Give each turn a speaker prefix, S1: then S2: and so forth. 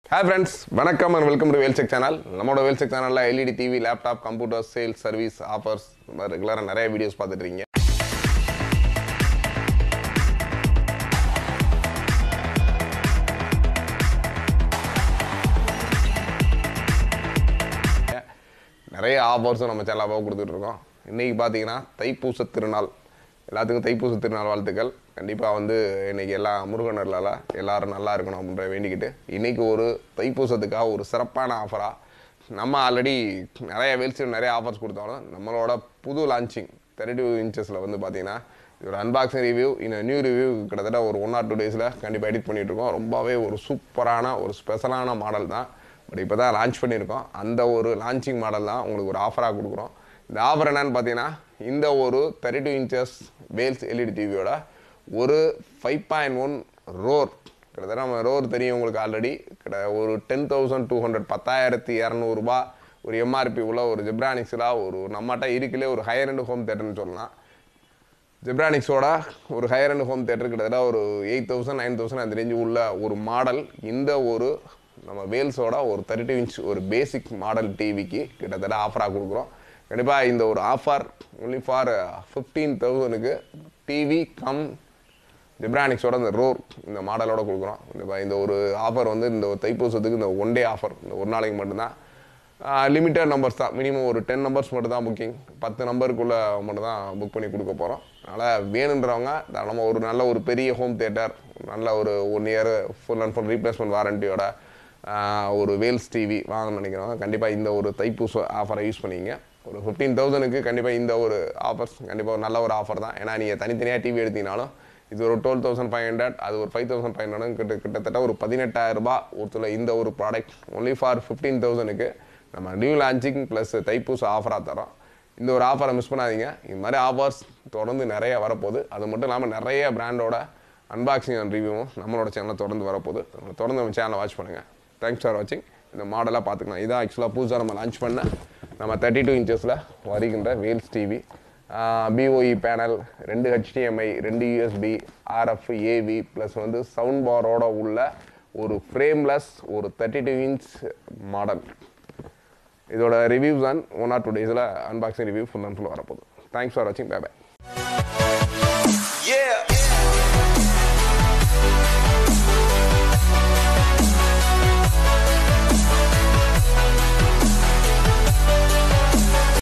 S1: hi friends வணக்கம் and welcome to வேல்செக் channel நம்மளோட வேல்செக் சேனலில் LED TV laptop computer sales service offers ரெகுலராக நிறைய வீடியோஸ் பார்த்துட்டு இருக்கீங்க நிறைய ஆஃபர்ஸும் நம்ம சேனலாக கொடுத்துட்ருக்கோம் இன்றைக்கி பார்த்தீங்கன்னா தைப்பூச திருநாள் எல்லாத்துக்கும் தைப்பூச திருநாள் வாழ்த்துக்கள் கண்டிப்பாக வந்து இன்றைக்கி எல்லா முருகனர்லால எல்லாரும் நல்லா இருக்கணும் அப்படின்ற வேண்டிக்கிட்டு இன்றைக்கி ஒரு தைப்பூசத்துக்காக ஒரு சிறப்பான ஆஃபராக நம்ம ஆல்ரெடி நிறைய வேல்ஸில் நிறைய ஆஃபர்ஸ் கொடுத்தாலும் நம்மளோட புது லான்ச்சிங் தேர்ட்டி டூ இன்ச்சஸில் வந்து பார்த்தீங்கன்னா இதோட அன்பாக்சிங் ரிவ்யூ இந்த நியூ ரிவ்யூ கிட்டத்தட்ட ஒரு ஒன் ஆர் டூ டேஸில் கண்டிப்பாக எடிட் பண்ணிட்டு இருக்கோம் ரொம்பவே ஒரு சூப்பரான ஒரு ஸ்பெஷலான மாடல் தான் பட் இப்போ தான் லான்ச் பண்ணியிருக்கோம் அந்த ஒரு லான்ச்சிங் மாடல் தான் உங்களுக்கு ஒரு ஆஃபராக கொடுக்குறோம் இந்த ஆஃபர் என்னன்னு பார்த்தீங்கன்னா இந்த ஒரு தேர்ட்டி டூ இன்ச்சஸ் வேல்ஸ் எல்இடி டிவியோட ஒரு ஃபைவ் பாயிண்ட் ஒன் ரோர் கிட்டத்தட்ட நம்ம ரோர் தெரியும் உங்களுக்கு ஆல்ரெடி கிட்ட ஒரு டென் தௌசண்ட் டூ ஹண்ட்ரட் பத்தாயிரத்தி இரநூறுபா ஒரு எம்ஆர்பி உள்ள ஒரு ஜெப்ரானிக்ஸில் ஒரு நம்மகிட்ட இருக்கலே ஒரு ஹையர் அண்ட் ஹோம் தேட்டர்னு சொல்லலாம் ஜெப்ரானிக்ஸோட ஒரு ஹையர் அண்ட் ஹோம் தேட்டர் கிட்டத்தட்ட ஒரு எயிட் தௌசண்ட் நைன் தௌசண்ட் அந்த ரேஞ்சு உள்ள ஒரு மாடல் இந்த ஒரு நம்ம வேல்ஸோட ஒரு தேர்ட்டி இன்ச் ஒரு பேசிக் மாடல் டிவிக்கு கிட்டத்தட்ட ஆஃபராக கொடுக்குறோம் கண்டிப்பாக இந்த ஒரு ஆஃபர் ஒன்லி ஃபார் ஃபிஃப்டீன் தௌசண்ட்க்கு டிவி கம் ஜெப்ரானிக்ஸோட இந்த ரோர் இந்த மாடலோட கொடுக்குறோம் இந்த இந்த ஒரு ஆஃபர் வந்து இந்த ஒரு தைப்பூசத்துக்கு இந்த ஒன் டே ஆஃபர் இந்த ஒரு நாளைக்கு மட்டும்தான் லிமிட்டட் நம்பர்ஸ் தான் மினிமம் ஒரு டென் நம்பர்ஸ் மட்டும் தான் புக்கிங் பத்து நம்பருக்குள்ளே மட்டும் தான் புக் பண்ணி கொடுக்க போகிறோம் அதனால் வேணுன்றவங்க நம்ம ஒரு நல்ல ஒரு பெரிய ஹோம் தேட்டர் நல்ல ஒரு one year full and full replacement வாரண்டியோட ஒரு வேல்ஸ் டிவி வாங்கணும்னு நினைக்கிறவங்க கண்டிப்பாக இந்த ஒரு தைப்பூச ஆஃபரை யூஸ் பண்ணிங்க ஒரு ஃபிஃப்டீன் தௌசண்ட்க்கு கண்டிப்பாக இந்த ஒரு ஆஃபர்ஸ் கண்டிப்பாக ஒரு நல்ல ஒரு ஆஃபர் தான் ஏன்னா நீங்கள் தனித்தனியாக டிவி எடுத்தீங்கனாலும் இது ஒரு டுவெல் தௌசண்ட் ஃபைவ் ஹண்ட்ரட் அது ஒரு ஃபைவ் தௌசண்ட் ஃபைவ் ஹண்ட்ரட் கிட்ட கிட்டத்தட்ட ஒரு பதினெட்டாயிரம் ரூபாய் ஒருத்தர் இந்த ஒரு ப்ராடக்ட் ஒன்லி ஃபார் ஃபிஃப்டீன் தௌசண்ட்க்கு நம்ம நியூ லான்ச்சிங் ப்ளஸ் தைப்பூச ஆஃபராக தரோம் இந்த ஒரு ஆஃபரை மிஸ் பண்ணாதீங்க இந்த மாதிரி ஆஃபர்ஸ் தொடர்ந்து நிறைய வரப்போகுது அது மட்டும் இல்லாமல் நிறைய பிராண்டோட அன்பாக்சிங் அண்ட் ரிவ்யூவும் நம்மளோட சேனலில் தொடர்ந்து வரப்போகுது தொடர்ந்து நம்ம சேனலை வாட்ச் பண்ணுங்கள் தேங்க்ஸ் ஃபார் வாட்சிங் இந்த மாடலாக பார்த்துக்கலாம் இதான் ஆக்சுவலாக புதுசாக நம்ம லான்ச் பண்ண நம்ம தேர்ட்டி டூ இன்ச்சஸில் வருகின்ற வேல்ஸ் டிவி பிஓஇ பேனல் ரெண்டு ஹெச்டிஎம்ஐ ரெண்டு யூஎஸ்பி ஆர்எஃப் ஏவி ப்ளஸ் வந்து சவுண்ட் பாரோட உள்ள ஒரு ஃப்ரேம்லெஸ் ஒரு தேர்ட்டி டூ இன்ச் மாடல் இதோட reviews and one or two டேஸில் unboxing review full and full வரப்போகுது தேங்க்ஸ் ஃபார் வாட்சிங் பை பை